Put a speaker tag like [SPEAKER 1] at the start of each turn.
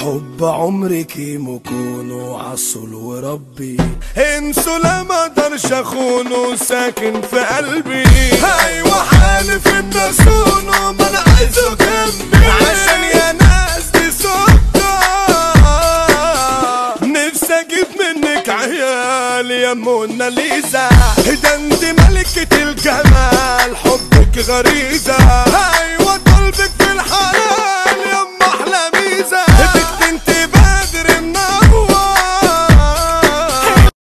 [SPEAKER 1] حب عمرك مكونه عسل وربي انسوا لا ما اقدرش اخونه ساكن في قلبي ايوه حالف النسونه ما انا عايزه جنبي عشان يا ناس دي سكر نفسي اجيب منك عيال يا موناليزا ده انت ملكة الجمال حبك غريزة